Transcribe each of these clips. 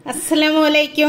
അസ്സലാമു അലൈക്കും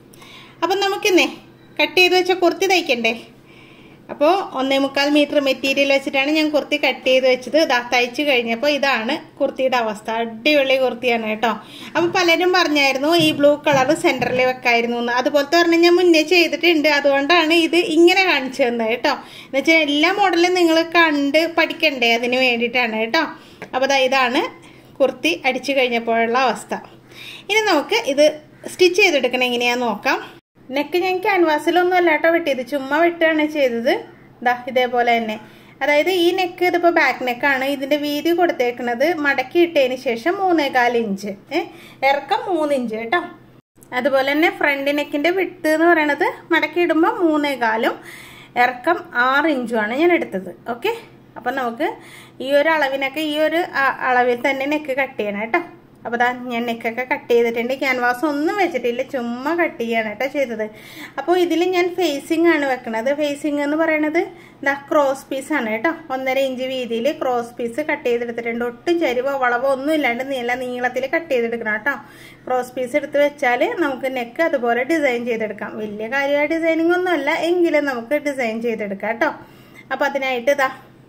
അപ്പം നമുക്കിന്നേ കട്ട് ചെയ്ത് വെച്ച കുർത്തി തയ്ക്കണ്ടേ അപ്പോൾ ഒന്നേ മുക്കാൽ മീറ്റർ മെറ്റീരിയൽ വെച്ചിട്ടാണ് ഞാൻ കുർത്തി കട്ട് ചെയ്ത് വെച്ചത് ഇതാ തയ്ച്ച് കഴിഞ്ഞപ്പോൾ ഇതാണ് കുർത്തിയുടെ അവസ്ഥ അടിപൊളി കുർത്തിയാണ് കേട്ടോ അപ്പോൾ പലരും പറഞ്ഞായിരുന്നു ഈ ബ്ലൂ കളർ സെൻറ്ററിൽ വെക്കായിരുന്നു എന്ന് അതുപോലത്തെ പറഞ്ഞാൽ ഞാൻ മുന്നേ ചെയ്തിട്ടുണ്ട് അതുകൊണ്ടാണ് ഇത് ഇങ്ങനെ കാണിച്ചു തന്നത് കേട്ടോ എന്നുവെച്ചാൽ എല്ലാ മോഡലും നിങ്ങൾ കണ്ട് പഠിക്കണ്ടേ അതിന് വേണ്ടിയിട്ടാണ് കേട്ടോ അപ്പോൾ ദാ ഇതാണ് കുർത്തി അടിച്ചു കഴിഞ്ഞപ്പോഴുള്ള അവസ്ഥ ഇനി നമുക്ക് ഇത് സ്റ്റിച്ച് ചെയ്തെടുക്കണം എങ്ങനെയാന്ന് നോക്കാം നെക്ക് ഞാൻ ക്യാൻവാസിലൊന്നും അല്ല കേട്ടോ വെട്ടിയത് ചുമ്മാ വെട്ടുകയാണ് ചെയ്തത് ദാ ഇതേപോലെ തന്നെ അതായത് ഈ നെക്ക് ഇതിപ്പോൾ ബാക്ക് നെക്കാണ് ഇതിൻ്റെ വീതി കൊടുത്തേക്കുന്നത് മടക്കി ഇട്ടതിന് ശേഷം മൂന്നേകാൽ ഇഞ്ച് ഏ ഇറക്കം മൂന്ന് ഇഞ്ച് കേട്ടോ അതുപോലെ തന്നെ ഫ്രണ്ട് നെക്കിൻ്റെ വിട്ട് എന്ന് പറയണത് മടക്കി ഇടുമ്പോൾ മൂന്നേകാലും ഇറക്കം ആറ് ഇഞ്ചുമാണ് ഞാൻ എടുത്തത് ഓക്കെ അപ്പം നമുക്ക് ഈ ഒരു അളവിനൊക്കെ ഈ ഒരു അ- അളവിൽ തന്നെ നെക്ക് കട്ട് ചെയ്യണം കേട്ടോ അപ്പോൾ ദാ ഞാൻ നെക്കൊക്കെ കട്ട് ചെയ്തിട്ടുണ്ട് ക്യാൻവാസ് ഒന്നും വെച്ചിട്ടില്ല ചുമ്മാ കട്ട് ചെയ്യാണ് കേട്ടോ ചെയ്തത് അപ്പോൾ ഇതിൽ ഞാൻ ഫേസിംഗ് ആണ് വെക്കണത് ഫേസിംഗ് എന്ന് പറയണത് ദാ ക്രോസ് പീസാണ് കേട്ടോ ഒന്നര ഇഞ്ച് വീതിയിൽ ക്രോസ് പീസ് കട്ട് ചെയ്തെടുത്തിട്ടുണ്ട് ഒട്ടും ചരിവോ വളവോ ഒന്നും ഇല്ലാണ്ട് നീല നീളത്തിൽ കട്ട് ചെയ്തെടുക്കണം കേട്ടോ ക്രോസ് പീസ് എടുത്ത് വെച്ചാൽ നമുക്ക് നെക്ക് അതുപോലെ ഡിസൈൻ ചെയ്തെടുക്കാം വലിയ കാര്യമായ ഡിസൈനിങ് ഒന്നുമല്ല എങ്കിലും നമുക്ക് ഡിസൈൻ ചെയ്തെടുക്കാം കേട്ടോ അപ്പോൾ അതിനായിട്ട് ഇതാ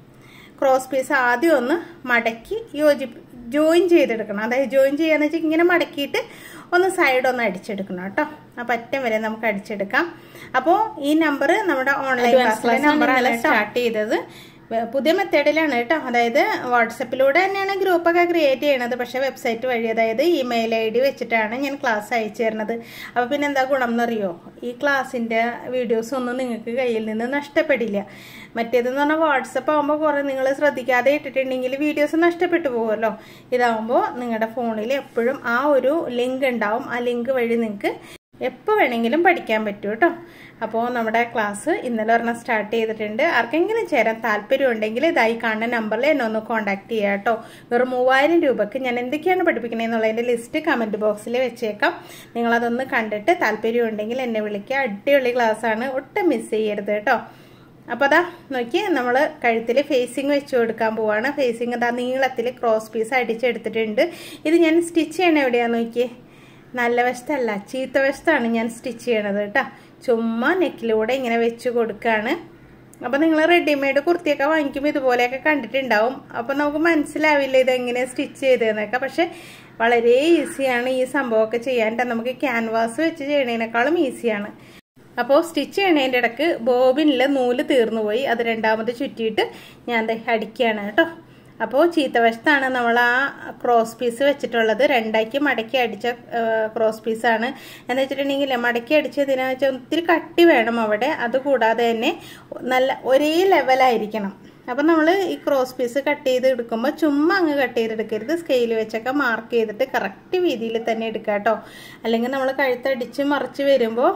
ക്രോസ് പീസ് ആദ്യം ഒന്ന് മടക്കി യോജി ജോയിൻ ചെയ്തെടുക്കണം അതായത് ജോയിൻ ചെയ്യാന്ന് വെച്ചാൽ ഇങ്ങനെ മടക്കിയിട്ട് ഒന്ന് സൈഡ് ഒന്ന് അടിച്ചെടുക്കണം കേട്ടോ അപ്പം അറ്റം വരെ നമുക്ക് അടിച്ചെടുക്കാം അപ്പോൾ ഈ നമ്പർ നമ്മുടെ ഓൺലൈൻ ക്ലാസ്സിലെ നമ്പറാണ് സ്റ്റാർട്ട് ചെയ്തത് വേ- പുതിയ മെത്തേഡിലാണ് കേട്ടോ അതായത് വാട്സപ്പിലൂടെ തന്നെയാണ് ഗ്രൂപ്പൊക്കെ ക്രിയേറ്റ് ചെയ്യണത് പക്ഷേ വെബ്സൈറ്റ് വഴി അതായത് ഇമെയിൽ ഐ ഡി വെച്ചിട്ടാണ് ഞാൻ ക്ലാസ് അയച്ചു തരുന്നത് അപ്പോൾ പിന്നെ എന്താ ഗുണം എന്നറിയോ ഈ ക്ലാസ്സിൻ്റെ വീഡിയോസ് ഒന്നും നിങ്ങൾക്ക് കയ്യിൽ നിന്ന് നഷ്ടപ്പെടില്ല മറ്റേതെന്ന് പറഞ്ഞാൽ വാട്സപ്പ് ആകുമ്പോൾ കുറേ നിങ്ങൾ ശ്രദ്ധിക്കാതെ ഇട്ടിട്ടുണ്ടെങ്കിൽ വീഡിയോസ് നഷ്ടപ്പെട്ടു പോകുമല്ലോ ഇതാകുമ്പോൾ നിങ്ങളുടെ ഫോണിൽ എപ്പോഴും ആ ഒരു ലിങ്ക് ഉണ്ടാവും ആ ലിങ്ക് വഴി നിങ്ങൾക്ക് എപ്പോൾ വേണമെങ്കിലും പഠിക്കാൻ പറ്റും കേട്ടോ അപ്പോൾ നമ്മുടെ ക്ലാസ് ഇന്നലെ ഒരെണ്ണം സ്റ്റാർട്ട് ചെയ്തിട്ടുണ്ട് ആർക്കെങ്കിലും ചേരാൻ താല്പര്യം ഉണ്ടെങ്കിൽ ഇതായി കാണുന്ന നമ്പറിൽ എന്നെ ഒന്ന് കോൺടാക്ട് ചെയ്യുക കേട്ടോ വെറും മൂവായിരം രൂപയ്ക്ക് ഞാൻ എന്തൊക്കെയാണ് പഠിപ്പിക്കുന്നത് എന്നുള്ളതിൻ്റെ ലിസ്റ്റ് കമൻറ്റ് ബോക്സിൽ വെച്ചേക്കാം നിങ്ങളതൊന്ന് കണ്ടിട്ട് താല്പര്യം ഉണ്ടെങ്കിൽ എന്നെ വിളിക്കുക അടിപൊളി ക്ലാസ്സാണ് ഒട്ടും മിസ് ചെയ്യരുത് കേട്ടോ അപ്പോൾ അതാ നോക്കി നമ്മൾ കഴുത്തിൽ ഫേസിങ് വെച്ച് കൊടുക്കാൻ പോവാണ് ഫേസിങ് ഇതാ നീളത്തിൽ ക്രോസ് പീസ് അടിച്ചെടുത്തിട്ടുണ്ട് ഇത് ഞാൻ സ്റ്റിച്ച് ചെയ്യണ എവിടെയാന്ന് നോക്കിയേ നല്ല വശത്തല്ല ചീത്ത വശത്താണ് ഞാൻ സ്റ്റിച്ച് ചെയ്യണത് കേട്ടോ ചുമ്മാ നെക്കിലൂടെ ഇങ്ങനെ വെച്ച് കൊടുക്കുകയാണ് അപ്പോൾ നിങ്ങൾ റെഡിമെയ്ഡ് കുർത്തിയൊക്കെ വാങ്ങിക്കുമ്പോൾ ഇതുപോലെയൊക്കെ കണ്ടിട്ടുണ്ടാവും അപ്പോൾ നമുക്ക് മനസ്സിലാവില്ല ഇതെങ്ങനെ സ്റ്റിച്ച് ചെയ്തതെന്നൊക്കെ പക്ഷെ വളരെ ഈസിയാണ് ഈ സംഭവമൊക്കെ ചെയ്യാൻ ട്ടോ. നമുക്ക് ക്യാൻവാസ് വെച്ച് ചെയ്യണതിനേക്കാളും ഈസിയാണ് അപ്പോൾ സ്റ്റിച്ച് ചെയ്യണതിൻ്റെ ഇടക്ക് ബോബിനിൽ നൂല് തീർന്നു പോയി അത് രണ്ടാമത് ചുറ്റിയിട്ട് ഞാൻ ദേ അടിക്കുകയാണ് കേട്ടോ അപ്പോൾ ചീത്തവശത്താണ് നമ്മൾ ആ ക്രോസ് പീസ് വെച്ചിട്ടുള്ളത് രണ്ടാക്കി മടക്കി അടിച്ച ക്രോസ് പീസാണ് എന്ന് വെച്ചിട്ടുണ്ടെങ്കിൽ മടക്കി അടിച്ചതിനാ വെച്ചാൽ ഒത്തിരി കട്ടി വേണം അവിടെ അതുകൂടാതെ തന്നെ നല്ല ഒരേ ലെവലായിരിക്കണം അപ്പം നമ്മൾ ഈ ക്രോസ് പീസ് കട്ട് ചെയ്ത് എടുക്കുമ്പോൾ ചുമ്മാ അങ്ങ് കട്ട് ചെയ്തെടുക്കരുത് സ്കെയിൽ വെച്ചൊക്കെ മാർക്ക് ചെയ്തിട്ട് കറക്റ്റ് രീതിയിൽ തന്നെ എടുക്കുക കേട്ടോ അല്ലെങ്കിൽ നമ്മൾ കഴുത്തടിച്ച് മറിച്ച് വരുമ്പോൾ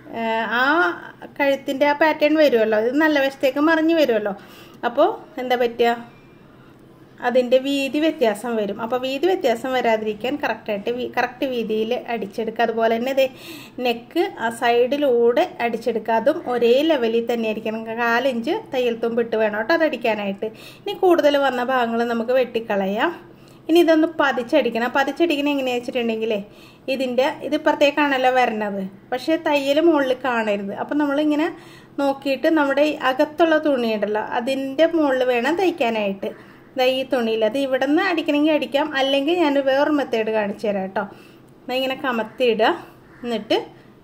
ആ കഴുത്തിൻ്റെ ആ പാറ്റേൺ വരുമല്ലോ ഇത് നല്ല വശത്തേക്ക് മറിഞ്ഞ് വരുമല്ലോ അപ്പോൾ എന്താ പറ്റുക അതിൻ്റെ വീതി വ്യത്യാസം വരും അപ്പോൾ വീതി വ്യത്യാസം വരാതിരിക്കാൻ കറക്റ്റായിട്ട് കറക്റ്റ് വീതിയിൽ അടിച്ചെടുക്കുക അതുപോലെ തന്നെ ഇതേ നെക്ക് ആ സൈഡിലൂടെ അടിച്ചെടുക്കുക അതും ഒരേ ലെവലിൽ തന്നെ ആയിരിക്കണം കാലിഞ്ച് തയ്യൽ തുമ്പിട്ട് വേണം കേട്ടോ അതടിക്കാനായിട്ട് ഇനി കൂടുതൽ വന്ന ഭാഗങ്ങൾ നമുക്ക് വെട്ടിക്കളയാം ഇനി ഇതൊന്ന് പതിച്ചടിക്കണം പതിച്ചടിക്കണം എങ്ങനെയാ വെച്ചിട്ടുണ്ടെങ്കിലേ ഇതിൻ്റെ ഇത് ഇപ്പുറത്തേക്കാണല്ലോ വരണത് പക്ഷേ തയ്യൽ മുകളിൽ കാണരുത് അപ്പം നമ്മളിങ്ങനെ നോക്കിയിട്ട് നമ്മുടെ ഈ അകത്തുള്ള തുണിയുണ്ടല്ലോ അതിൻ്റെ മുകളിൽ വേണം തയ്ക്കാനായിട്ട് ദാ ഈ തുണിയിൽ അത് ഇവിടെ നിന്ന് അടിക്കണമെങ്കിൽ അടിക്കാം അല്ലെങ്കിൽ ഞാൻ വേറൊരു മെത്തേഡ് കാണിച്ചു തരാം കേട്ടോ ദാ ഇങ്ങനെ കമത്തിയിടുക എന്നിട്ട്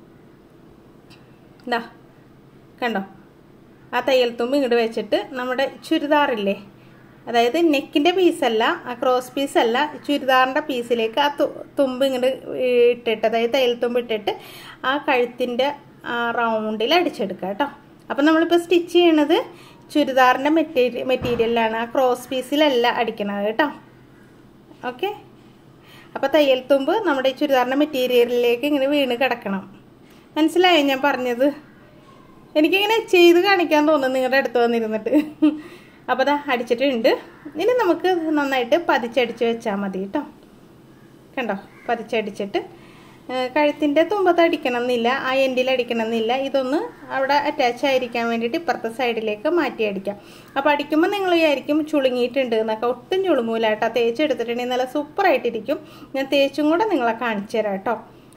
ഇതാ കണ്ടോ ആ തയ്യൽ തുമ്പ് ഇങ്ങോട്ട് വെച്ചിട്ട് നമ്മുടെ ചുരിദാറില്ലേ അതായത് നെക്കിൻ്റെ പീസല്ല ആ ക്രോസ് പീസല്ല ചുരിദാറിൻ്റെ പീസിലേക്ക് ആ തു- തുമ്പ് ഇങ്ങോട്ട് ഇട്ടിട്ട് അതായത് തയ്യൽ തുമ്പ് ഇട്ടിട്ട് ആ കഴുത്തിൻ്റെ ആ റൗണ്ടിൽ അടിച്ചെടുക്കുക കേട്ടോ അപ്പം നമ്മളിപ്പോൾ സ്റ്റിച്ച് ചെയ്യണത് ചുരിദാറിൻ്റെ മെറ്റീരിയൽ മെറ്റീരിയലാണ് ആ ക്രോസ് പീസിലല്ല അടിക്കണത് കേട്ടോ ഓക്കെ അപ്പോൾ തയ്യൽ തുമ്പ് നമ്മുടെ ഈ ചുരിദാറിൻ്റെ മെറ്റീരിയലിലേക്ക് ഇങ്ങനെ വീണ് കിടക്കണം മനസ്സിലായോ ഞാൻ പറഞ്ഞത് എനിക്കിങ്ങനെ ചെയ്ത് കാണിക്കാൻ തോന്നുന്നു നിങ്ങളുടെ അടുത്ത് വന്നിരുന്നിട്ട് അപ്പോൾ അതാ അടിച്ചിട്ടുണ്ട് ഇനി നമുക്ക് നന്നായിട്ട് പതിച്ചടിച്ച് വെച്ചാൽ മതി കേട്ടോ കണ്ടോ പതിച്ചടിച്ചിട്ട് കഴുത്തിൻ്റെ തുമ്പത്ത് അടിക്കണം എന്നില്ല ആ എൻഡിൽ അടിക്കണം എന്നില്ല ഇതൊന്ന് അവിടെ അറ്റാച്ച് ആയിരിക്കാൻ വേണ്ടിയിട്ട് ഇപ്പുറത്തെ സൈഡിലേക്ക് മാറ്റി അടിക്കാം അപ്പോൾ അടിക്കുമ്പോൾ നിങ്ങൾ വിചാരിക്കും ചുളുങ്ങിയിട്ടുണ്ട് എന്നൊക്കെ ഒട്ടും ചുളുങ്ങൂല കേട്ടോ തേച്ച് എടുത്തിട്ടുണ്ടെങ്കിൽ നല്ല സൂപ്പറായിട്ടിരിക്കും ഞാൻ തേച്ചും കൂടെ നിങ്ങളെ കാണിച്ചു തരാം കേട്ടോ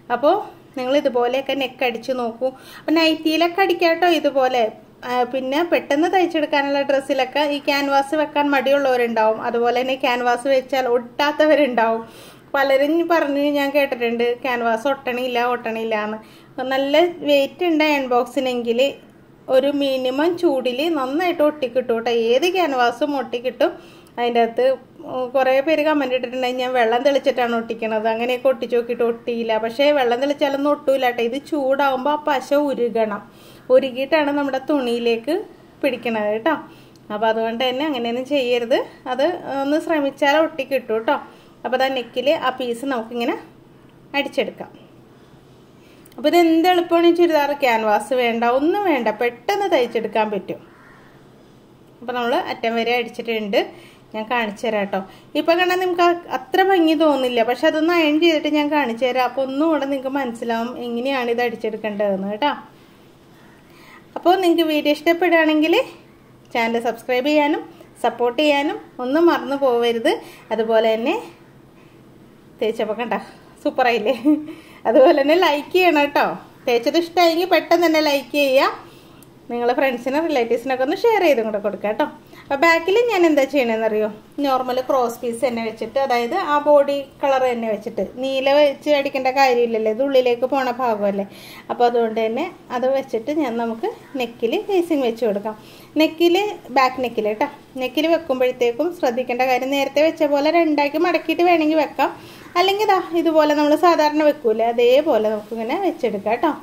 അപ്പോൾ നിങ്ങൾ ഇതുപോലെയൊക്കെ നെക്ക് അടിച്ച് നോക്കൂ അപ്പം നൈറ്റിയിലൊക്കെ അടിക്കാട്ടോ ഇതുപോലെ ആ, പിന്നെ പെട്ടെന്ന് തയ്ച്ചെടുക്കാനുള്ള ഡ്രസ്സിലൊക്കെ ഈ ക്യാൻവാസ് വെക്കാൻ മടിയുള്ളവരുണ്ടാവും അതുപോലെ തന്നെ ക്യാൻവാസ് വെച്ചാൽ ഒട്ടാത്തവരുണ്ടാവും പലരും പറഞ്ഞ് ഞാൻ കേട്ടിട്ടുണ്ട് ക്യാൻവാസ് ഒട്ടണില്ല ഒട്ടണില്ല എന്ന് നല്ല വെയിറ്റ് ഉണ്ട് അയൺ ബോക്സിനെങ്കിൽ ഒരു മിനിമം ചൂടിൽ നന്നായിട്ട് ഒട്ടിക്കിട്ടും കേട്ടോ ഏത് ക്യാൻവാസും ഒട്ടിക്കിട്ടും അതിൻ്റെ അകത്ത് കുറേ പേര് കമൻറ്റ് ഇട്ടിട്ടുണ്ടെങ്കിൽ ഞാൻ വെള്ളം തെളിച്ചിട്ടാണ് ഒട്ടിക്കണത് അങ്ങനെയൊക്കെ ഒട്ടിച്ച് നോക്കിയിട്ട് ഒട്ടിയില്ല പക്ഷേ വെള്ളം തെളിച്ചാലൊന്നും ഒട്ടൂല കേട്ടോ ഇത് ചൂടാവുമ്പോൾ ആ പശ ഉരുകണം ഉരുകിയിട്ടാണ് നമ്മുടെ തുണിയിലേക്ക് പിടിക്കണത് കേട്ടോ അപ്പോൾ അതുകൊണ്ട് തന്നെ അങ്ങനെയൊന്നും ചെയ്യരുത് അത് ഒന്ന് ശ്രമിച്ചാൽ ഒട്ടിക്കിട്ടും കേട്ടോ അപ്പോൾ അതാ നെക്കിൽ ആ പീസ് നമുക്കിങ്ങനെ അടിച്ചെടുക്കാം അപ്പോൾ ഇത് എന്ത് എളുപ്പമാണ് ഈ ചുരിദാർ ക്യാൻവാസ് വേണ്ട ഒന്നും വേണ്ട പെട്ടെന്ന് തയ്ച്ചെടുക്കാൻ പറ്റും അപ്പോൾ നമ്മൾ അറ്റം വരെ അടിച്ചിട്ടുണ്ട് ഞാൻ കാണിച്ചു തരാം കേട്ടോ ഇപ്പം കണ്ടാൽ നിങ്ങൾക്ക് അ- അത്ര ഭംഗി തോന്നില്ല പക്ഷെ അതൊന്ന് അയൺ ചെയ്തിട്ട് ഞാൻ കാണിച്ചു തരാം അപ്പോൾ ഒന്നും കൂടെ നിങ്ങൾക്ക് മനസ്സിലാവും എങ്ങനെയാണ് ഇത് അടിച്ചെടുക്കേണ്ടതെന്ന് കേട്ടോ അപ്പോൾ നിങ്ങൾക്ക് വീഡിയോ ഇഷ്ടപ്പെടുകയാണെങ്കിൽ ചാനൽ സബ്സ്ക്രൈബ് ചെയ്യാനും സപ്പോർട്ട് ചെയ്യാനും ഒന്നും മറന്നു പോവരുത് അതുപോലെ തന്നെ തേച്ചപ്പോൾ കണ്ട സൂപ്പറായില്ലേ അതുപോലെ തന്നെ ലൈക്ക് ചെയ്യണം കേട്ടോ തേച്ചത് ഇഷ്ടമായെങ്കിൽ പെട്ടെന്ന് തന്നെ ലൈക്ക് ചെയ്യുക നിങ്ങൾ ഫ്രണ്ട്സിനും റിലേറ്റീവ്സിനൊക്കെ ഒന്ന് ഷെയർ ചെയ്തും കൂടെ കൊടുക്കുക കേട്ടോ അപ്പോൾ ബാക്കിൽ ഞാൻ എന്താ ചെയ്യണമെന്ന് അറിയോ നോർമൽ ക്രോസ് പീസ് തന്നെ വെച്ചിട്ട് അതായത് ആ ബോഡി കളർ തന്നെ വെച്ചിട്ട് നീല വെച്ച് അടിക്കേണ്ട കാര്യമില്ലല്ലോ ഇത് ഉള്ളിലേക്ക് പോണ ഭാഗമല്ലേ അപ്പോൾ അതുകൊണ്ട് തന്നെ അത് വെച്ചിട്ട് ഞാൻ നമുക്ക് നെക്കിൽ ഫേസിങ് വെച്ച് കൊടുക്കാം നെക്കിൽ ബാക്ക് നെക്കിൽ കേട്ടോ നെക്കിൽ വെക്കുമ്പോഴത്തേക്കും ശ്രദ്ധിക്കേണ്ട കാര്യം നേരത്തെ വെച്ച പോലെ രണ്ടാക്കി മടക്കിയിട്ട് വേണമെങ്കിൽ വെക്കാം അല്ലെങ്കിൽ ഇതാ ഇതുപോലെ നമ്മൾ സാധാരണ വെക്കൂലേ അതേപോലെ നമുക്കിങ്ങനെ വെച്ചെടുക്കാം കേട്ടോ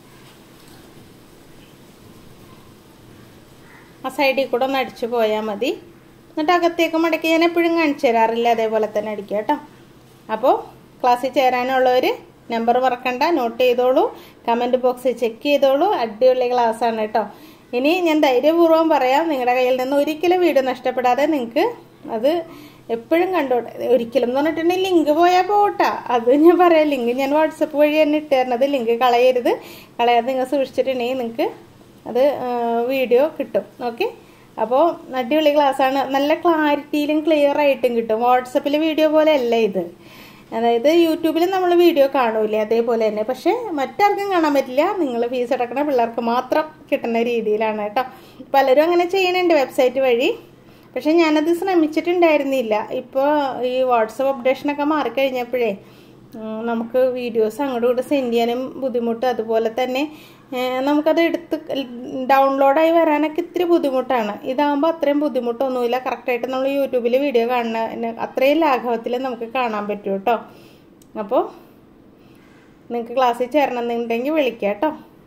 ആ സൈഡിൽ കൂടെ ഒന്ന് അടിച്ചു പോയാൽ മതി എന്നിട്ട് അകത്തേക്ക് മടക്കി ഞാൻ എപ്പോഴും കാണിച്ചു തരാറില്ല അതേപോലെ തന്നെ അടിക്കുക കേട്ടോ അപ്പോൾ ക്ലാസ്സിൽ ചേരാനുള്ളവർ നമ്പർ മറക്കണ്ട നോട്ട് ചെയ്തോളൂ കമൻറ്റ് ബോക്സിൽ ചെക്ക് ചെയ്തോളൂ അടിപൊളി ക്ലാസ്സാണ് കേട്ടോ ഇനി ഞാൻ ധൈര്യപൂർവ്വം പറയാം നിങ്ങളുടെ കയ്യിൽ നിന്ന് ഒരിക്കലും വീഡിയോ നഷ്ടപ്പെടാതെ നിങ്ങൾക്ക് അത് എപ്പോഴും കണ്ടോട്ടെ ഒരിക്കലും എന്ന് പറഞ്ഞിട്ടുണ്ടെങ്കിൽ ലിങ്ക് പോയാൽ പോട്ടാ അത് ഞാൻ പറയാം ലിങ്ക് ഞാൻ വാട്സപ്പ് വഴി തന്നെ ഇട്ട് തരണത് ലിങ്ക് കളയരുത് കളയാതെ നിങ്ങൾ സൂക്ഷിച്ചിട്ടുണ്ടെങ്കിൽ നിങ്ങൾക്ക് അത് വീഡിയോ കിട്ടും ഓക്കെ അപ്പോൾ അടിപൊളി ക്ലാസ്സാണ് നല്ല ക്ലാരിറ്റിയിലും ക്ലിയർ ആയിട്ടും കിട്ടും വാട്സപ്പിൽ വീഡിയോ പോലെ അല്ല ഇത് അതായത് യൂട്യൂബിൽ നമ്മൾ വീഡിയോ കാണൂലേ അതേപോലെ തന്നെ പക്ഷേ മറ്റാർക്കും കാണാൻ പറ്റില്ല നിങ്ങൾ ഫീസ് അടക്കുന്ന പിള്ളേർക്ക് മാത്രം കിട്ടുന്ന രീതിയിലാണ് കേട്ടോ പലരും അങ്ങനെ ചെയ്യണുണ്ട് വെബ്സൈറ്റ് വഴി പക്ഷെ ഞാനത് ശ്രമിച്ചിട്ടുണ്ടായിരുന്നില്ല ഇപ്പോൾ ഈ വാട്സപ്പ് അപ്ഡേഷനൊക്കെ മാറിക്കഴിഞ്ഞപ്പോഴേ ഉം, നമുക്ക് വീഡിയോസ് അങ്ങോട്ടും ഇങ്ങോട്ട് സെൻഡ് ചെയ്യാനും ബുദ്ധിമുട്ട് അതുപോലെ തന്നെ ഏഹ്, നമുക്കത് എടുത്ത് ഡൗൺലോഡായി വരാനൊക്കെ ഇത്തിരി ബുദ്ധിമുട്ടാണ് ഇതാകുമ്പോൾ അത്രയും ബുദ്ധിമുട്ടൊന്നുമില്ല കറക്റ്റായിട്ട് നമ്മൾ യൂട്യൂബിൽ വീഡിയോ കാണുന്ന അത്രയും ലാഘവത്തിൽ നമുക്ക് കാണാൻ പറ്റും കേട്ടോ അപ്പോൾ നിങ്ങൾക്ക് ക്ലാസ്സിൽ ചേരണമെന്നുണ്ടെങ്കിൽ വിളിക്കാം കേട്ടോ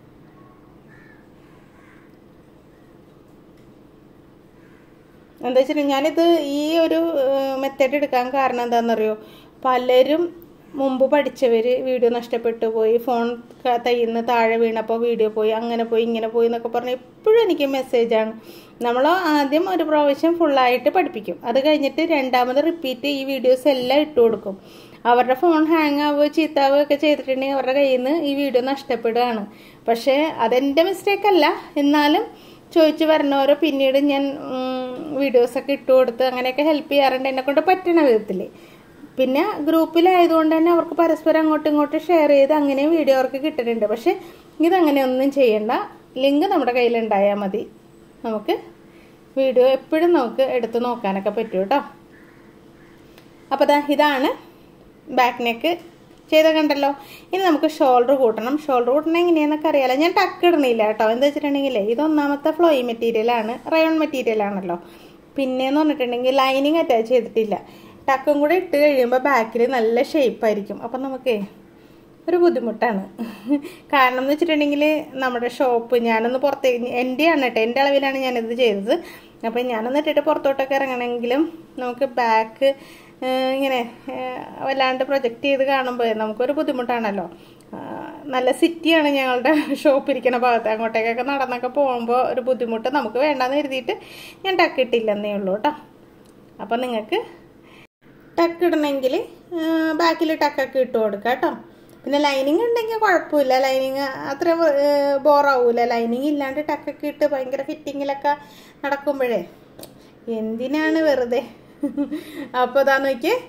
എന്താ വെച്ചിട്ടുണ്ടെങ്കിൽ ഞാനിത് ഈ ഒരു മെത്തേഡ് എടുക്കാൻ കാരണം എന്താണെന്നറിയോ പലരും മുമ്പ് പഠിച്ചവർ വീഡിയോ നഷ്ടപ്പെട്ടു പോയി ഫോൺ തയ്യുന്ന താഴെ വീണപ്പോൾ വീഡിയോ പോയി അങ്ങനെ പോയി ഇങ്ങനെ പോയി എന്നൊക്കെ പറഞ്ഞ് എപ്പോഴും എനിക്ക് മെസ്സേജാണ് നമ്മൾ ആദ്യം ഒരു പ്രാവശ്യം ഫുള്ളായിട്ട് പഠിപ്പിക്കും അത് കഴിഞ്ഞിട്ട് രണ്ടാമത് റിപ്പീറ്റ് ഈ വീഡിയോസ് എല്ലാം ഇട്ട് കൊടുക്കും അവരുടെ ഫോൺ ഹാങ് ആവുകയോ ചീത്താവുകയോ ഒക്കെ ചെയ്തിട്ടുണ്ടെങ്കിൽ അവരുടെ കയ്യിൽ നിന്ന് ഈ വീഡിയോ നഷ്ടപ്പെടുകയാണ് പക്ഷേ അതെൻ്റെ മിസ്റ്റേക്ക് അല്ല എന്നാലും ചോദിച്ചു വരണവരോ പിന്നീട് ഞാൻ വീഡിയോസൊക്കെ ഇട്ട് കൊടുത്ത് അങ്ങനെയൊക്കെ ഹെൽപ്പ് ചെയ്യാറുണ്ട് എന്നെ കൊണ്ട് പറ്റണ വിധത്തിൽ പിന്നെ ഗ്രൂപ്പിലായതുകൊണ്ട് തന്നെ അവർക്ക് പരസ്പരം അങ്ങോട്ടും ഇങ്ങോട്ടും ഷെയർ ചെയ്ത് അങ്ങനെ വീഡിയോ അവർക്ക് കിട്ടുന്നുണ്ട് പക്ഷെ ഇതങ്ങനെ ഒന്നും ചെയ്യണ്ട ലിങ്ക് നമ്മുടെ കയ്യിലുണ്ടായാൽ മതി നമുക്ക് വീഡിയോ എപ്പോഴും നമുക്ക് എടുത്ത് നോക്കാനൊക്കെ പറ്റും കേട്ടോ അപ്പോൾ ദാ ഇതാണ് ബാക്ക് നെക്ക് ചെയ്ത കണ്ടല്ലോ ഇനി നമുക്ക് ഷോൾഡർ കൂട്ടണം ഷോൾഡർ കൂട്ടണം എങ്ങനെയാണെന്നൊക്കെ അറിയാലോ ഞാൻ ടക്ക് ഇടണില്ല കേട്ടോ എന്താ വെച്ചിട്ടുണ്ടെങ്കിൽ ഇത് ഒന്നാമത്തെ ഫ്ലോയി മെറ്റീരിയലാണ് റയോൺ മെറ്റീരിയൽ ആണല്ലോ പിന്നെന്ന് പറഞ്ഞിട്ടുണ്ടെങ്കിൽ ലൈനിങ് അറ്റാച്ച് ചെയ്തിട്ടില്ല ടക്കും കൂടെ ഇട്ട് കഴിയുമ്പോൾ ബാക്കിൽ നല്ല ഷേപ്പായിരിക്കും അപ്പം നമുക്കേ ഒരു ബുദ്ധിമുട്ടാണ് കാരണം എന്ന് വെച്ചിട്ടുണ്ടെങ്കിൽ നമ്മുടെ ഷോപ്പ് ഞാനൊന്ന് പുറത്തേക്ക് എൻ്റെയാണ് കേട്ടോ എൻ്റെ അളവിലാണ് ഞാനിത് ചെയ്തത് അപ്പം ഞാനൊന്ന് ഇട്ടിട്ട് പുറത്തോട്ടൊക്കെ ഇറങ്ങണമെങ്കിലും നമുക്ക് ബാക്ക് ഇങ്ങനെ ഏഹ്, വല്ലാണ്ട് പ്രൊജക്റ്റ് ചെയ്ത് കാണുമ്പോൾ നമുക്കൊരു ബുദ്ധിമുട്ടാണല്ലോ ആ, നല്ല സിറ്റിയാണ് ഞങ്ങളുടെ ഷോപ്പ് ഇരിക്കുന്ന ഭാഗത്ത് അങ്ങോട്ടേക്കൊക്കെ നടന്നൊക്കെ പോകുമ്പോൾ ഒരു ബുദ്ധിമുട്ട് നമുക്ക് വേണ്ടാന്ന് കരുതിയിട്ട് ഞാൻ ടക്കിട്ടില്ലെന്നേ ഉള്ളൂ കേട്ടോ അപ്പം നിങ്ങൾക്ക് ടക്ക് ഇടണമെങ്കിൽ ബാക്കിൽ ടക്കൊക്കെ ഇട്ട് കൊടുക്കുക കേട്ടോ പിന്നെ ലൈനിങ് ഉണ്ടെങ്കിൽ കുഴപ്പമില്ല ലൈനിങ് അത്ര ബോറാവൂല ലൈനിങ് ഇല്ലാണ്ട് ടക്കൊക്കെ ഇട്ട് ഭയങ്കര ഫിറ്റിങ്ങിലൊക്കെ നടക്കുമ്പോഴേ എന്തിനാണ് വെറുതെ അപ്പോൾ ഇതാ നോക്കിയേ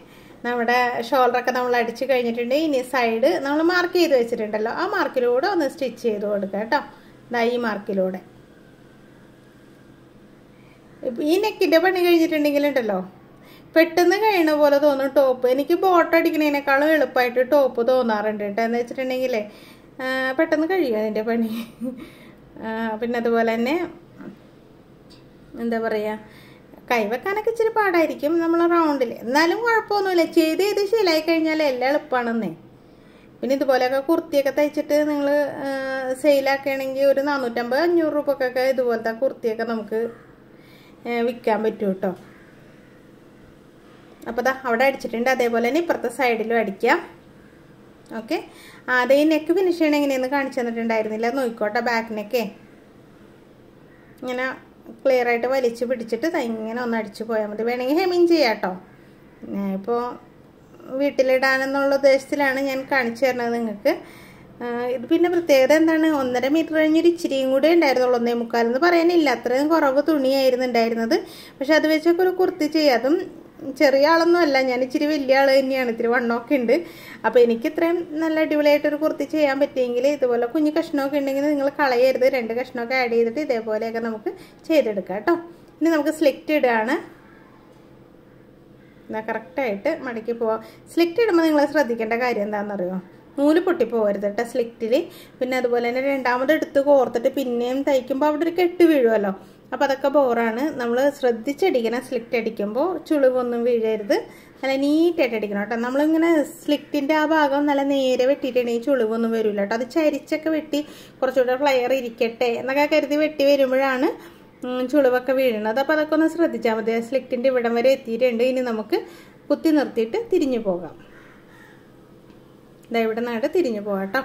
നമ്മുടെ ഷോൾഡറൊക്കെ നമ്മൾ അടിച്ച് കഴിഞ്ഞിട്ടുണ്ട് ഇനി സൈഡ് നമ്മൾ മാർക്ക് ചെയ്ത് വെച്ചിട്ടുണ്ടല്ലോ ആ മാർക്കിലൂടെ ഒന്ന് സ്റ്റിച്ച് ചെയ്ത് കൊടുക്കുക കേട്ടോ ദാ ഈ മാർക്കിലൂടെ ഇപ്പൊ ഈ നെക്കിൻ്റെ പണി കഴിഞ്ഞിട്ടുണ്ടെങ്കിലുണ്ടല്ലോ പെട്ടെന്ന് കഴിയണ പോലെ തോന്നും ടോപ്പ് എനിക്ക് ബോട്ട് അടിക്കണതിനേക്കാളും എളുപ്പമായിട്ട് ടോപ്പ് തോന്നാറുണ്ട് കേട്ടോ എന്ന് വെച്ചിട്ടുണ്ടെങ്കിലേ ആ, പെട്ടെന്ന് കഴിയും അതിൻ്റെ പണി ആ, പിന്നെ അതുപോലെ തന്നെ എന്താ പറയുക കൈവെക്കാനൊക്കെ ഇച്ചിരി പാടായിരിക്കും നമ്മൾ റൗണ്ടിൽ എന്നാലും കുഴപ്പമൊന്നുമില്ല ചെയ്ത് ചെയ്ത് ശീലമായി കഴിഞ്ഞാൽ എല്ലാം എളുപ്പമാണെന്നേ പിന്നെ ഇതുപോലെയൊക്കെ കുർത്തിയൊക്കെ തയ്ച്ചിട്ട് നിങ്ങൾ സെയിലാക്കുകയാണെങ്കിൽ ഒരു നാനൂറ്റമ്പത് അഞ്ഞൂറ് രൂപക്കൊക്കെ ഇതുപോലത്തെ കുർത്തിയൊക്കെ നമുക്ക് വിൽക്കാൻ പറ്റും കേട്ടോ അപ്പോൾ ദാ അവിടെ അടിച്ചിട്ടുണ്ട് അതേപോലെ തന്നെ ഇപ്പുറത്തെ സൈഡിലും അടിക്കാം ഓക്കെ ആദ്യം ഈ നെക്ക് ഫിനിഷ് ചെയ്യണം എങ്ങനെയെന്ന് കാണിച്ചു തന്നിട്ടുണ്ടായിരുന്നില്ല നോക്കിക്കോട്ടെ ബാക്ക് നെക്കേ ഇങ്ങനെ ക്ലിയർ ആയിട്ട് വലിച്ച് പിടിച്ചിട്ട് ദാ ഇങ്ങനെ ഒന്ന് അടിച്ചു പോയാൽ മതി വേണമെങ്കിൽ ഹെമിങ് ചെയ്യാം കേട്ടോ ഇപ്പോൾ വീട്ടിലിടാനെന്നുള്ള ഉദ്ദേശത്തിലാണ് ഞാൻ കാണിച്ചു തരുന്നത് നിങ്ങൾക്ക് ഇത് പിന്നെ പ്രത്യേകത എന്താണ് ഒന്നര മീറ്റർ കഴിഞ്ഞൊരു ഇച്ചിരിയും കൂടെ ഉണ്ടായിരുന്നുള്ളൂ ഒന്നേ മുക്കാലെന്ന് പറയാനില്ല അത്രയും കുറവ് തുണിയായിരുന്നു ഉണ്ടായിരുന്നത് പക്ഷെ അത് വെച്ചൊക്കെ ഒരു കുർത്തി ചെയ്യാം അതും ചെറിയ ആളൊന്നും അല്ല ഞാൻ ഇച്ചിരി വലിയ ആൾ തന്നെയാണ് ഇത്തിരി വണ്ണമൊക്കെ ഉണ്ട് അപ്പോൾ എനിക്ക് ഇത്രയും നല്ല അടിപൊളിയായിട്ടൊരു കുർത്തി ചെയ്യാൻ പറ്റിയെങ്കിൽ ഇതുപോലെ കുഞ്ഞു കഷ്ണമൊക്കെ ഉണ്ടെങ്കിൽ നിങ്ങൾ കളയരുത് രണ്ട് കഷ്ണമൊക്കെ ആഡ് ചെയ്തിട്ട് ഇതേപോലെയൊക്കെ നമുക്ക് ചെയ്തെടുക്കാം കേട്ടോ ഇനി നമുക്ക് സ്ലിക്റ്റ് ഇടുകയാണ് എന്നാൽ കറക്റ്റായിട്ട് മടക്കി പോവാം സ്ലിക്റ്റ് ഇടുമ്പോൾ നിങ്ങൾ ശ്രദ്ധിക്കേണ്ട കാര്യം എന്താണെന്നറിയോ നൂല് പൊട്ടിപ്പോകരുത് കേട്ടോ സ്ലിക്റ്റിൽ പിന്നെ അതുപോലെ തന്നെ രണ്ടാമത് എടുത്ത് കോർത്തിട്ട് പിന്നെയും തയ്ക്കുമ്പോൾ അവിടെ ഒരു കെട്ട് വീഴുമല്ലോ അപ്പോൾ അതൊക്കെ ബോറാണ് നമ്മൾ ശ്രദ്ധിച്ചടിക്കണം സ്ലിക്റ്റ് അടിക്കുമ്പോൾ ചുളിവൊന്നും വീഴരുത് നല്ല നീറ്റായിട്ട് അടിക്കണം കേട്ടോ നമ്മളിങ്ങനെ സ്ലിക്റ്റിൻ്റെ ആ ഭാഗം നല്ല നേരെ വെട്ടിയിട്ടുണ്ടെങ്കിൽ ചുളിവൊന്നും വരില്ല കേട്ടോ അത് ചരിച്ചൊക്കെ വെട്ടി കുറച്ചുകൂടെ ഫ്ലയർ ഇരിക്കട്ടെ എന്നൊക്കെ കരുതി വെട്ടി വരുമ്പോഴാണ് ചുളിവൊക്കെ വീഴുന്നത് അപ്പോൾ അതൊക്കെ ഒന്ന് ശ്രദ്ധിച്ചാൽ മതി സ്ലിക്റ്റിൻ്റെ ഇവിടം വരെ എത്തിയിട്ടുണ്ട് ഇനി നമുക്ക് കുത്തി നിർത്തിയിട്ട് തിരിഞ്ഞു പോകാം ഇതാ ഇവിടെ നിന്നായിട്ട് തിരിഞ്ഞു പോകാം കേട്ടോ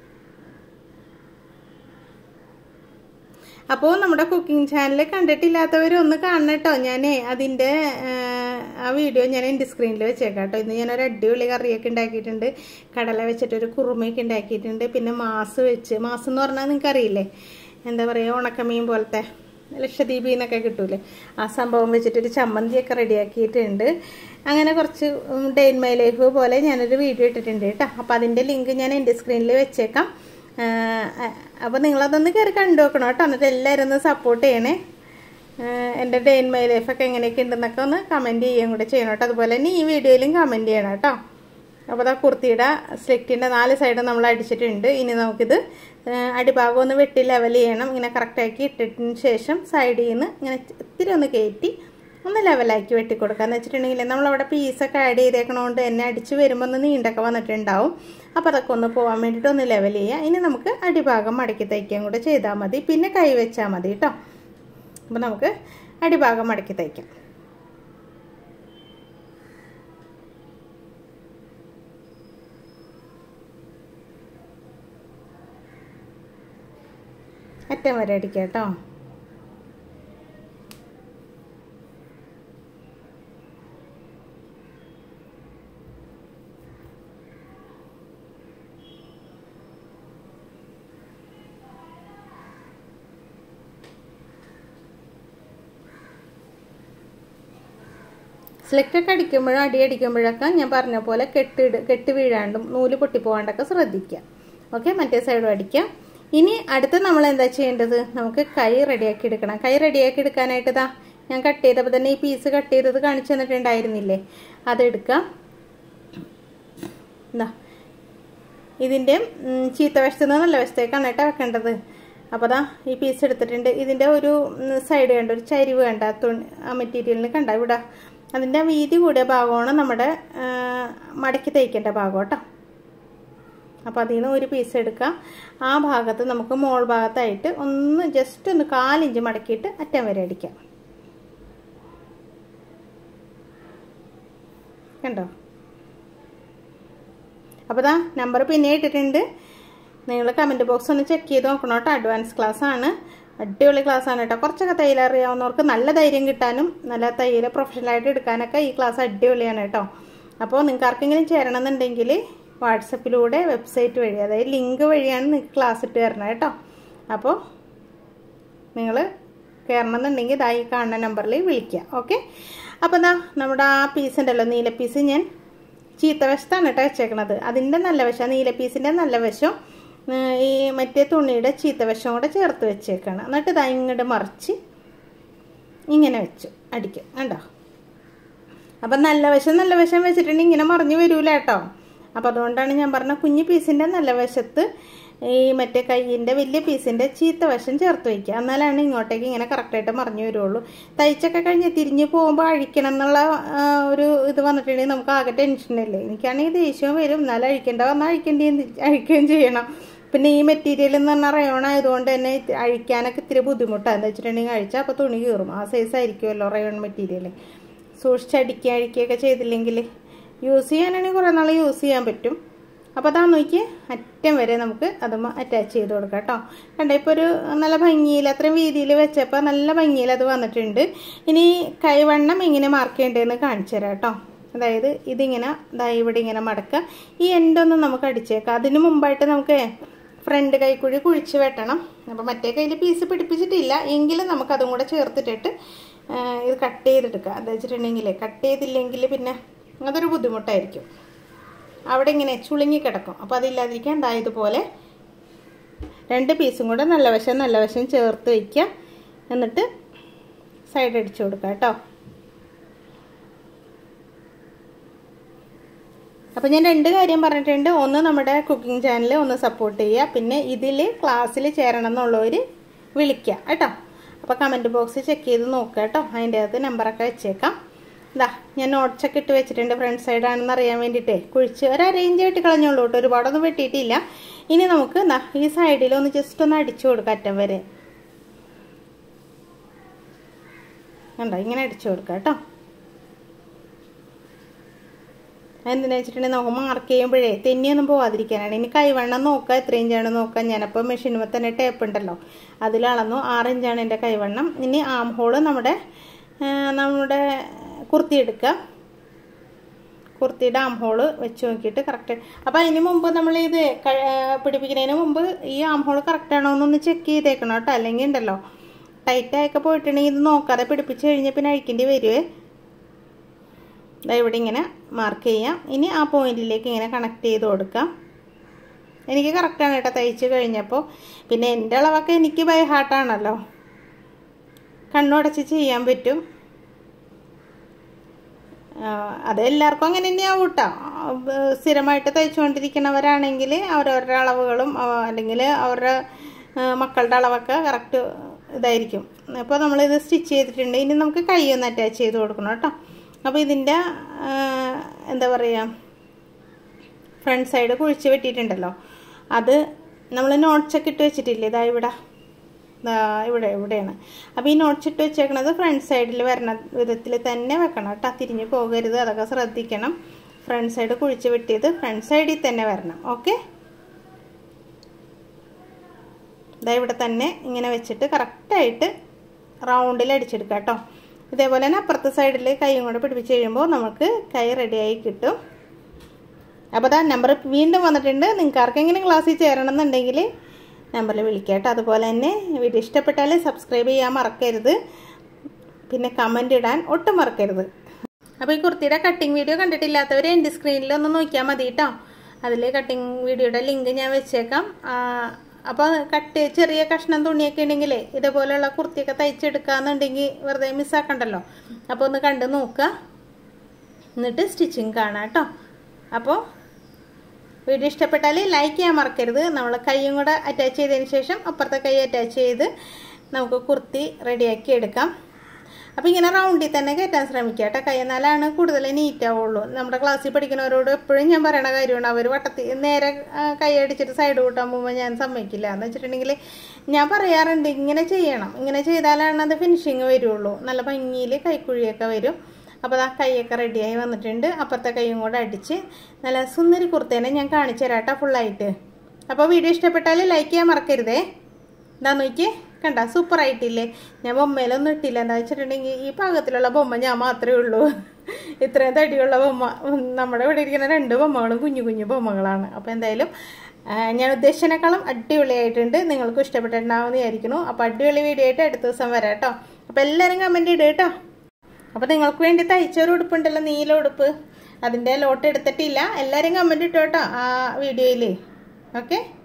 അപ്പോൾ നമ്മുടെ കുക്കിംഗ് ചാനൽ കണ്ടിട്ടില്ലാത്തവർ ഒന്ന് കാണണം കേട്ടോ ഞാൻ അതിൻ്റെ ആ വീഡിയോ ഞാൻ എൻ്റെ സ്ക്രീനിൽ വെച്ചേക്കാം കേട്ടോ ഇന്ന് ഞാനൊരു അടിപൊളി കറിയൊക്കെ ഉണ്ടാക്കിയിട്ടുണ്ട് കടല വെച്ചിട്ടൊരു കുറുമയൊക്കെ ഉണ്ടാക്കിയിട്ടുണ്ട് പിന്നെ മാസ് വെച്ച് മാസ് എന്ന് പറഞ്ഞാൽ നിങ്ങൾക്ക് അറിയില്ലേ എന്താ പറയുക ഉണക്കമീൻ പോലത്തെ ലക്ഷദ്വീപിൽ നിന്നൊക്കെ കിട്ടൂലേ ആ സംഭവം വെച്ചിട്ടൊരു ചമ്മന്തിയൊക്കെ റെഡിയാക്കിയിട്ടുണ്ട് അങ്ങനെ കുറച്ച് ഡെയിൻ മൈ ലൈഫ് പോലെ ഞാനൊരു വീഡിയോ ഇട്ടിട്ടുണ്ട് കേട്ടോ അപ്പോൾ അതിൻ്റെ ലിങ്ക് ഞാൻ എൻ്റെ സ്ക്രീനിൽ വെച്ചേക്കാം അപ്പോൾ നിങ്ങളതൊന്ന് കയറി കണ്ടു നോക്കണം കേട്ടോ എന്നിട്ട് എല്ലാവരും ഒന്ന് സപ്പോർട്ട് ചെയ്യണേ എൻ്റെ ഡെയിൻ മൈ ലൈഫൊക്കെ എങ്ങനെയൊക്കെ ഉണ്ടെന്നൊക്കെ ഒന്ന് കമൻറ്റ് ചെയ്യുകയും കൂടെ ചെയ്യണം കേട്ടോ അതുപോലെ തന്നെ ഈ വീഡിയോയിലും കമൻറ്റ് ചെയ്യണം കേട്ടോ അപ്പോൾ അതാ കുർത്തിയുടെ സ്ലിക്റ്റിൻ്റെ നാല് സൈഡും നമ്മൾ അടിച്ചിട്ടുണ്ട് ഇനി നമുക്കിത് അടിഭാഗം ഒന്ന് വെട്ടി ലെവൽ ചെയ്യണം ഇങ്ങനെ കറക്റ്റാക്കി ഇട്ടിട്ടതിന് ശേഷം സൈഡിൽ നിന്ന് ഇങ്ങനെ ഇത്തിരി ഒന്ന് കയറ്റി ഒന്ന് ലെവലാക്കി വെട്ടിക്കൊടുക്കുക എന്ന് വെച്ചിട്ടുണ്ടെങ്കിൽ നമ്മളവിടെ പീസൊക്കെ ആഡ് ചെയ്തേക്കണോണ്ട് തന്നെ അടിച്ച് വരുമ്പോൾ ഒന്ന് നീണ്ടൊക്കെ വന്നിട്ടുണ്ടാവും അപ്പോൾ അതൊക്കെ ഒന്ന് പോകാൻ വേണ്ടിയിട്ട് ഒന്ന് ലെവൽ ചെയ്യുക ഇനി നമുക്ക് അടിഭാഗം മടക്കി തയ്ക്കുകയും കൂടെ ചെയ്താൽ മതി പിന്നെ കൈ വെച്ചാൽ മതി കേട്ടോ അപ്പോൾ നമുക്ക് അടിഭാഗം മടക്കി തയ്ക്കാം അറ്റം വരെ അടിക്കാം കേട്ടോ സ്ലിക്കൊക്കെ അടിക്കുമ്പോഴും അടി അടിക്കുമ്പോഴൊക്കെ ഞാൻ പറഞ്ഞ പോലെ കെട്ടിട് കെട്ടി വീഴാണ്ടും നൂല് പൊട്ടിപ്പോകാണ്ടൊക്കെ ശ്രദ്ധിക്കുക ഓക്കെ മറ്റേ സൈഡും അടിക്കാം ഇനി അടുത്ത് നമ്മൾ എന്താ ചെയ്യേണ്ടത് നമുക്ക് കൈ റെഡിയാക്കി എടുക്കണം കൈ റെഡിയാക്കി എടുക്കാനായിട്ട് ഇതാ ഞാൻ കട്ട് ചെയ്തപ്പോൾ തന്നെ ഈ പീസ് കട്ട് ചെയ്തത് കാണിച്ചു തന്നിട്ടുണ്ടായിരുന്നില്ലേ അതെടുക്കാം എന്താ ഇതിൻ്റെ ചീത്ത വശത്ത് നിന്ന് നല്ല വശത്തേക്കാണ് കേട്ടോ വെക്കേണ്ടത് അപ്പോൾ അതാ ഈ പീസ് എടുത്തിട്ടുണ്ട് ഇതിൻ്റെ ഒരു സൈഡ് കണ്ട ഒരു ചരിവ് കണ്ട തുണി ആ മെറ്റീരിയലിന് കണ്ട ഇവിടെ അതിൻ്റെ വീതി കൂടിയ ഭാഗമാണ് നമ്മുടെ മടക്കി തയ്ക്കേണ്ട ഭാഗം കേട്ടോ അപ്പോൾ അതിൽ നിന്ന് ഒരു പീസ് എടുക്കാം ആ ഭാഗത്ത് നമുക്ക് മോൾ ഭാഗത്തായിട്ട് ഒന്ന് ജസ്റ്റ് ഒന്ന് കാലിഞ്ച് മടക്കിയിട്ട് അറ്റം വരെ അടിക്കാം കണ്ടോ അപ്പോൾ ദാ നമ്പർ പിന്നെ ഇട്ടിട്ടുണ്ട് നിങ്ങൾ കമൻറ്റ് ബോക്സ് ഒന്ന് ചെക്ക് ചെയ്ത് നോക്കണം കേട്ടോ അഡ്വാൻസ് ക്ലാസ് ആണ് അടിപൊളി ക്ലാസ് ആണ് കേട്ടോ കുറച്ചൊക്കെ തയ്യൽ അറിയാവുന്നവർക്ക് നല്ല ധൈര്യം കിട്ടാനും നല്ല തയ്യൽ പ്രൊഫഷണലായിട്ട് എടുക്കാനൊക്കെ ഈ ക്ലാസ് അടിപൊളിയാണ് കേട്ടോ അപ്പോൾ നിങ്ങൾക്ക് ആർക്കെങ്കിലും ചേരണമെന്നുണ്ടെങ്കിൽ വാട്സപ്പിലൂടെ വെബ്സൈറ്റ് വഴി അതായത് ലിങ്ക് വഴിയാണ് നിങ്ങൾക്ക് ക്ലാസ് ഇട്ട് തരണം കേട്ടോ അപ്പോൾ നിങ്ങൾ കയറണമെന്നുണ്ടെങ്കിൽ ഇതാ ഈ കാണുന്ന നമ്പറിൽ വിളിക്കുക ഓക്കെ അപ്പോൾ ദാ നമ്മുടെ ആ പീസ് ഉണ്ടല്ലോ നീല പീസ് ഞാൻ ചീത്ത വശത്താണ് കേട്ടോ വെച്ചേക്കണത് അതിൻ്റെ നല്ല വശം നീല പീസിൻ്റെ നല്ല വശം ഏഹ് ഈ മറ്റേ തുണിയുടെ ചീത്ത വശം കൂടെ ചേർത്ത് വെച്ചേക്കാണ് എന്നിട്ട് ഇതാ ഇങ്ങോട്ട് മറിച്ച് ഇങ്ങനെ വെച്ചു അടിക്കും കണ്ടോ അപ്പം നല്ല വശം നല്ല വശം വെച്ചിട്ടുണ്ടെങ്കിൽ ഇങ്ങനെ മറിഞ്ഞു വരൂല കേട്ടോ അപ്പം അതുകൊണ്ടാണ് ഞാൻ പറഞ്ഞ കുഞ്ഞു പീസിൻ്റെ നല്ല വശത്ത് ഈ മറ്റേ കയ്യിൻ്റെ വലിയ പീസിൻ്റെ ചീത്ത വശം ചേർത്ത് വയ്ക്കുക എന്നാലാണ് ഇങ്ങോട്ടേക്ക് ഇങ്ങനെ കറക്റ്റായിട്ട് മറിഞ്ഞു വരുള്ളൂ തയ്ച്ചൊക്കെ കഴിഞ്ഞ് തിരിഞ്ഞ് പോകുമ്പോൾ അഴിക്കണം എന്നുള്ള ആ, ഒരു ഇത് വന്നിട്ടുണ്ടെങ്കിൽ നമുക്ക് ആകെ ടെൻഷനല്ലേ എനിക്കാണെങ്കിൽ ദേഷ്യവും വരും എന്നാലും അഴിക്കേണ്ട വന്നാൽ അഴിക്കേണ്ടിയും അഴിക്കുകയും ചെയ്യണം പിന്നെ ഈ മെറ്റീരിയൽ എന്ന് പറഞ്ഞാൽ റയോൺ ആയതുകൊണ്ട് തന്നെ ഇത് അഴിക്കാനൊക്കെ ഇത്തിരി ബുദ്ധിമുട്ടാണ് എന്താ വെച്ചിട്ടുണ്ടെങ്കിൽ അഴിച്ചാൽ അപ്പോൾ തുണി കീറും ആ സൈസ് ആയിരിക്കുമല്ലോ റയോൺ മെറ്റീരിയൽ സൂക്ഷിച്ചടിക്കുക അഴിക്കുകയൊക്കെ ചെയ്തില്ലെങ്കിൽ യൂസ് ചെയ്യാനാണെങ്കിൽ കുറേ നാൾ യൂസ് ചെയ്യാൻ പറ്റും അപ്പോൾ അതാ നോക്കി അറ്റം വരെ നമുക്ക് അത് അറ്റാച്ച് ചെയ്ത് കൊടുക്കാം കേട്ടോ കണ്ടോ ഇപ്പോൾ ഒരു നല്ല ഭംഗിയിൽ അത്രയും വീതിയിൽ വെച്ചപ്പോൾ നല്ല ഭംഗിയിൽ അത് വന്നിട്ടുണ്ട് ഇനി കൈവണ്ണം എങ്ങനെ മാർക്ക് ചെയ്യേണ്ടതെന്ന് കാണിച്ചു തരാം കേട്ടോ അതായത് ഇതിങ്ങനെ ദാ ഇവിടെ ഇങ്ങനെ മടക്കുക ഈ എൻഡൊന്ന് നമുക്ക് അടിച്ചേക്കാം അതിന് മുമ്പായിട്ട് നമുക്ക് ഫ്രണ്ട് കൈക്കുഴി കുഴിച്ച് വെട്ടണം അപ്പോൾ മറ്റേ കയ്യിൽ പീസ് പിടിപ്പിച്ചിട്ടില്ല എങ്കിലും നമുക്ക് അതും കൂടെ ചേർത്തിട്ടിട്ട് ആ, ഇത് കട്ട് ചെയ്തെടുക്കുക എന്താ വെച്ചിട്ടുണ്ടെങ്കിൽ കട്ട് ചെയ്തില്ലെങ്കിൽ പിന്നെ അതൊരു ബുദ്ധിമുട്ടായിരിക്കും അവിടെ ഇങ്ങനെ ചുളുങ്ങി കിടക്കും അപ്പോൾ അതില്ലാതിരിക്കാൻ ദാ ഇതുപോലെ രണ്ട് പീസും കൂടെ നല്ല വശം നല്ല വശം ചേർത്ത് വയ്ക്കുക എന്നിട്ട് സൈഡ് അടിച്ചു കൊടുക്കുക കേട്ടോ അപ്പോൾ ഞാൻ രണ്ട് കാര്യം പറഞ്ഞിട്ടുണ്ട് ഒന്ന് നമ്മുടെ കുക്കിംഗ് ചാനൽ ഒന്ന് സപ്പോർട്ട് ചെയ്യുക പിന്നെ ഇതിൽ ക്ലാസ്സിൽ ചേരണം എന്നുള്ളവർ വിളിക്കുക കേട്ടോ അപ്പോൾ കമൻറ്റ് ബോക്സ് ചെക്ക് ചെയ്ത് നോക്കുക കേട്ടോ അതിൻ്റെ അകത്ത് നമ്പറൊക്കെ വെച്ചേക്കാം ഇതാ ഞാൻ നോട്ട്സ് ഒക്കെ ഇട്ട് വെച്ചിട്ടുണ്ട് ഫ്രണ്ട് സൈഡ് ആണെന്ന് അറിയാൻ വേണ്ടിയിട്ടേ കുഴിച്ച് ഒരു അരയിഞ്ച് വെട്ടി കളഞ്ഞോളൂ കേട്ടോ ഒരുപാടൊന്നും വെട്ടിയിട്ടില്ല ഇനി നമുക്ക് എന്താ ഈ സൈഡിൽ ഒന്ന് ജസ്റ്റ് ഒന്ന് അടിച്ചു കൊടുക്കാം അറ്റം വരെ കണ്ടോ ഇങ്ങനെ അടിച്ചു കൊടുക്കാം കേട്ടോ എന്തിനാ വെച്ചിട്ടുണ്ടെങ്കിൽ നമുക്ക് മാർക്ക് ചെയ്യുമ്പോഴേ തെന്നിയൊന്നും പോവാതിരിക്കാനാണ് ഇനി കൈവണ്ണം നോക്കുക എത്ര ഇഞ്ചാണ് നോക്കുക ഞാനപ്പോൾ മെഷീനുമ്പോൾ തന്നെ ടേപ്പ് ഉണ്ടല്ലോ അതിലളന്നു ആറ് ഇഞ്ചാണ് എൻ്റെ കൈവണ്ണം ഇനി ആം ഹോള് നമ്മുടെ ആ, നമ്മുടെ കുർത്തി എടുക്കുക കുർത്തിയുടെ ആം ഹോള് വെച്ച് നോക്കിയിട്ട് കറക്റ്റ് അപ്പോൾ അതിന് മുമ്പ് നമ്മൾ ഇത് ക- പിടിപ്പിക്കുന്നതിന് മുമ്പ് ഈ ആം ഹോള് കറക്റ്റ് ആണോ എന്നൊന്ന് ചെക്ക് ചെയ്തേക്കണം കേട്ടോ അല്ലെങ്കിൽ ഉണ്ടല്ലോ ടൈറ്റായൊക്കെ പോയിട്ടുണ്ടെങ്കിൽ ഇത് നോക്കാതെ പിടിപ്പിച്ച് കഴിഞ്ഞാൽ പിന്നെ അഴിക്കേണ്ടി വരുവേ ദാ ഇവിടെ ഇങ്ങനെ മാർക്ക് ചെയ്യാം ഇനി ആ പോയിന്റിലേക്ക് ഇങ്ങനെ കണക്ട് ചെയ്ത് കൊടുക്കാം എനിക്ക് കറക്റ്റാണ് കേട്ടോ തയ്ച്ച് കഴിഞ്ഞപ്പോൾ പിന്നെ എൻ്റെ അളവൊക്കെ എനിക്ക് ബൈ ഹാർട്ടാണല്ലോ കണ്ണുടച്ച് ചെയ്യാൻ പറ്റും ആ, അത് എല്ലാവർക്കും അങ്ങനെ തന്നെയാവും കേട്ടോ സ്ഥിരമായിട്ട് തയ്ച്ചുകൊണ്ടിരിക്കുന്നവരാണെങ്കിൽ അവരവരുടെ അളവുകളും ആ, അല്ലെങ്കിൽ അവരുടെ ആ, മക്കളുടെ അളവൊക്കെ കറക്റ്റ് ഇതായിരിക്കും അപ്പോൾ നമ്മളിത് സ്റ്റിച്ച് ചെയ്തിട്ടുണ്ട് ഇനി നമുക്ക് കൈ ഒന്ന് അറ്റാച്ച് ചെയ്ത് കൊടുക്കണം കേട്ടോ അപ്പോൾ ഇതിൻ്റെ ആ, എന്താ പറയുക ഫ്രണ്ട് സൈഡ് കുഴിച്ച് വെട്ടിയിട്ടുണ്ടല്ലോ അത് നമ്മൾ നോട്ട്സ് ഒക്കെ ഇട്ട് വെച്ചിട്ടില്ലേ ഇതാ ഇവിടെ ദാ ഇവിടെ ഇവിടെയാണ് അപ്പോൾ ഈ നോട്ട്സ് ഇട്ട് വെച്ചേക്കണത് ഫ്രണ്ട് സൈഡിൽ വരണ വിധത്തിൽ തന്നെ വെക്കണം കേട്ടോ തിരിഞ്ഞ് പോകരുത് അതൊക്കെ ശ്രദ്ധിക്കണം ഫ്രണ്ട് സൈഡ് കുഴിച്ച് വെട്ടിയത് ഫ്രണ്ട് സൈഡിൽ തന്നെ വരണം ഓക്കെ ഇതാ ഇവിടെ തന്നെ ഇങ്ങനെ വെച്ചിട്ട് കറക്റ്റായിട്ട് റൗണ്ടിൽ അടിച്ചെടുക്കുക കേട്ടോ ഇതേപോലെ തന്നെ അപ്പുറത്തെ സൈഡിൽ കൈയും കൂടെ പിടിപ്പിച്ച് കഴിയുമ്പോൾ നമുക്ക് കൈ റെഡിയായി കിട്ടും അപ്പോൾ അതാ നമ്പർ വീണ്ടും വന്നിട്ടുണ്ട് നിങ്ങൾക്ക് ആർക്കെങ്കിലും ക്ലാസ്സിൽ ചേരണം എന്നുണ്ടെങ്കിൽ നമ്പറിൽ വിളിക്കാം കേട്ടോ അതുപോലെ തന്നെ വീഡിയോ ഇഷ്ടപ്പെട്ടാൽ സബ്സ്ക്രൈബ് ചെയ്യാൻ മറക്കരുത് പിന്നെ കമൻ്റ് ഇടാൻ ഒട്ടും മറക്കരുത് അപ്പോൾ ഈ കുർത്തിയുടെ കട്ടിങ് വീഡിയോ കണ്ടിട്ടില്ലാത്തവർ എൻ്റെ സ്ക്രീനിൽ ഒന്ന് നോക്കിയാൽ മതി കേട്ടോ അതിൽ കട്ടിങ് വീഡിയോയുടെ ലിങ്ക് ഞാൻ വെച്ചേക്കാം അപ്പോൾ കട്ട് ചെറിയ കഷ്ണം തുണിയൊക്കെ ഉണ്ടെങ്കിലേ ഇതേപോലെയുള്ള കുർത്തിയൊക്കെ തയ്ച്ചെടുക്കാന്നുണ്ടെങ്കിൽ വെറുതെ മിസ്സാക്കണ്ടല്ലോ അപ്പോൾ ഒന്ന് കണ്ട് നോക്കുക എന്നിട്ട് സ്റ്റിച്ചിങ് കാണാം കേട്ടോ അപ്പോൾ വീഡിയോ ഇഷ്ടപ്പെട്ടാൽ ലൈക്ക് ചെയ്യാൻ മറക്കരുത് നമ്മൾ കൈയും കൂടെ അറ്റാച്ച് ചെയ്തതിന് ശേഷം അപ്പുറത്തെ കൈ അറ്റാച്ച് ചെയ്ത് നമുക്ക് കുർത്തി റെഡിയാക്കി എടുക്കാം അപ്പോൾ ഇങ്ങനെ റൗണ്ടിൽ തന്നെ കയറ്റാൻ ശ്രമിക്കുക കേട്ടോ കൈ എന്നാലാണ് കൂടുതൽ നീറ്റ് ആവുള്ളൂ നമ്മുടെ ക്ലാസ്സിൽ പഠിക്കുന്നവരോട് എപ്പോഴും ഞാൻ പറയണ കാര്യമാണ് അവർ വട്ടത്തിൽ നേരെ ആ, കൈ അടിച്ചിട്ട് സൈഡ് കൂട്ടാൻ പോകുമ്പോൾ ഞാൻ സമ്മതിക്കില്ല എന്ന് വെച്ചിട്ടുണ്ടെങ്കിൽ ഞാൻ പറയാറുണ്ട് ഇങ്ങനെ ചെയ്യണം ഇങ്ങനെ ചെയ്താലാണ് അത് ഫിനിഷിങ് വരുള്ളൂ നല്ല ഭംഗിയിൽ കൈക്കുഴിയൊക്കെ വരും അപ്പോൾ ആ കൈയൊക്കെ റെഡിയായി വന്നിട്ടുണ്ട് അപ്പുറത്തെ കൈയും കൂടെ അടിച്ച് നല്ല സുന്ദരി കുർത്തേനെ ഞാൻ കാണിച്ചു തരാം കേട്ടോ ഫുള്ളായിട്ട് അപ്പോൾ വീഡിയോ ഇഷ്ടപ്പെട്ടാൽ ലൈക്ക് ചെയ്യാൻ മറക്കരുതേ എന്താ നോക്കി കണ്ട സൂപ്പർ ആയിട്ടില്ലേ ഞാൻ ബൊമ്മയിലൊന്നും ഇട്ടില്ല എന്താ വെച്ചിട്ടുണ്ടെങ്കിൽ ഈ പാകത്തിലുള്ള ബൊമ്മ ഞാൻ മാത്രമേ ഉള്ളൂ ഇത്രയും തടിയുള്ള ബൊമ്മ ഉം, നമ്മുടെ ഇവിടെ ഇരിക്കുന്ന രണ്ട് ബൊമ്മകളും കുഞ്ഞു കുഞ്ഞു ബൊമ്മകളാണ് അപ്പോൾ എന്തായാലും ആ, ഞാൻ ഉദ്ദേശിച്ചതിനേക്കാളും അടിപൊളിയായിട്ടുണ്ട് നിങ്ങൾക്കും ഇഷ്ടപ്പെട്ടിട്ടുണ്ടാവുമെന്ന് വിചാരിക്കുന്നു അപ്പോൾ അടിപൊളി വീഡിയോ ആയിട്ട് അടുത്ത ദിവസം വരാം കേട്ടോ അപ്പോൾ എല്ലാവരും കമൻറ്റ് ഇടുക കേട്ടോ അപ്പോൾ നിങ്ങൾക്ക് വേണ്ടി തയ്ച്ച ഒരു ഉടുപ്പുണ്ടല്ലോ നീല ഉടുപ്പ് അതിൻ്റെ ലോട്ട് എടുത്തിട്ടില്ല എല്ലാവരും കമൻറ്റ് ഇട്ടോ കേട്ടോ ആ വീഡിയോയിൽ ഓക്കെ